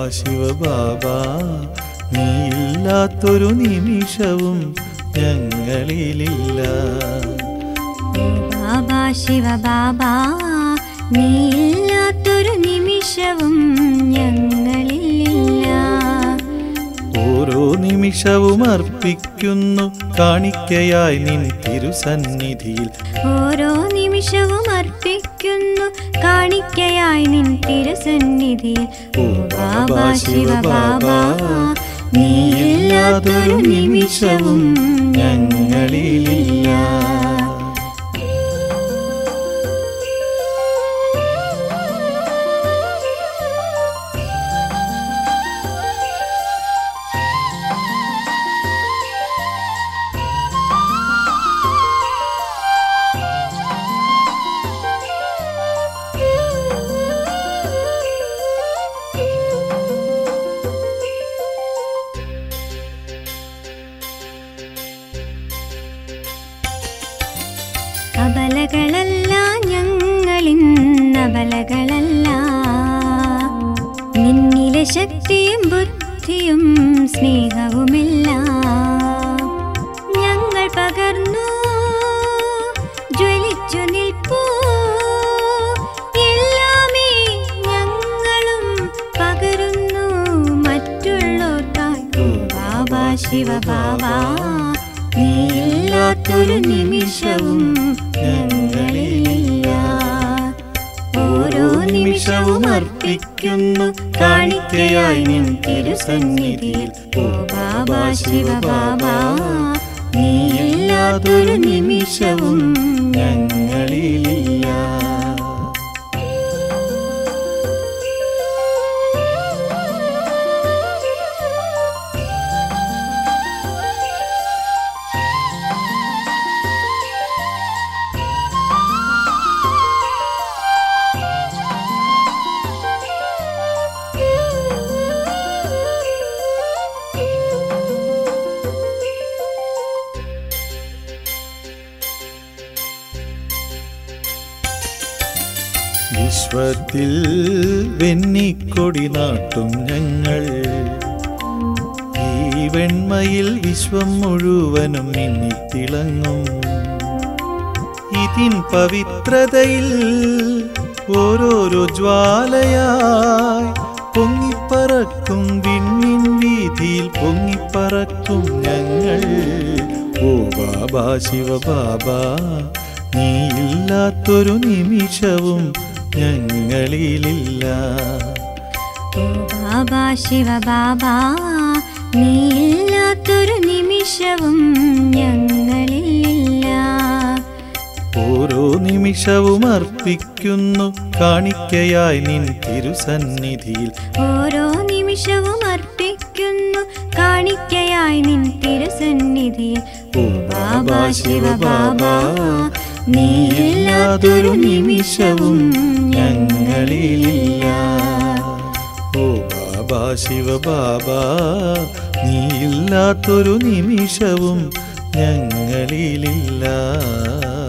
ശിവബാബ നീയില്ലാത്തൊരു നിമിഷവും ഞങ്ങളിലില്ല ഓ ബാബാ ശിവ ബാബാ നീയില്ലാത്തൊരു നിമിഷവും ഞങ്ങളിലില്ല ഓരോ നിമിഷവും അർപ്പിക്കുന്നു കാണിക്കയായി നിൻ തിരുസന്നിധിയിൽ ഓരോ നിമിഷവും അർപ്പിക്കുന്നു കാണിക്കയായി നിൻ തിരുസന്നിധിയിൽ ഓ ബാബാ ശിവ ബാബാ നീയില്ലാത്തൊരു നിമിഷവും ഞങ്ങളിലില്ല അബലകളല്ല ഞങ്ങളിന്നബലകളല്ല നിന്നിലെ ശക്തിയും ബുദ്ധിയും സ്നേഹവുമില്ല ഞങ്ങൾ പകർന്നു ജ്വലിച്ചു നിൽപ്പൂ എല്ലാമേ ഞങ്ങളും പകരുന്നു മറ്റുള്ളവർക്കായി ഓ ബാബാ ശിവ ബാബാ നീയില്ലാത്തൊരു നിമിഷവും ഞങ്ങളിലില്ല ഓരോ നിമിഷവും അർപ്പിക്കുന്നു കാണിക്കയായി നിൻ തിരുസന്നിധിയിൽ ഓ ബാബാ ശിവ ബാബാ നീയില്ലാത്തൊരു നിമിഷവും ഞങ്ങളിലില്ല വിശ്വത്തിൽ വെന്നിക്കൊടി നാട്ടും ഞങ്ങൾ ഈ വെണ്മയിൽ വിശ്വം മുഴുവനും മിന്നിത്തിളങ്ങും ഇതിൻ പവിത്രതയിൽ ഓരോരോ ജ്വാലയായി പൊങ്ങിപ്പറക്കും വിണ്ണിൻ വീതിയിൽ പൊങ്ങിപ്പറക്കും ഞങ്ങൾ ഓ ബാബാ ശിവ ബാബാ നീയില്ലാത്തൊരു നിമിഷവും ഞങ്ങളിലില്ല ഓ ബാബാ ശിവ ബാബാ നീയില്ലാത്തൊരു നിമിഷവും ഞങ്ങളിലില്ല ഓരോ നിമിഷവും അർപ്പിക്കുന്നു കാണിക്കയായി നിൻ തിരുസന്നിധിയിൽ ഓരോ നിമിഷവും അർപ്പിക്കുന്നു കാണിക്കയായി നിൻ തിരുസന്നിധിയിൽ ഓ ബാബാ ശിവ ബാബാ നീയില്ലാത്തൊരു നിമിഷവും ഞങ്ങളിലില്ല ഓ ബാബാ ശിവ ബാബാ നീയില്ലാത്തൊരു നിമിഷവും ഞങ്ങളിലില്ല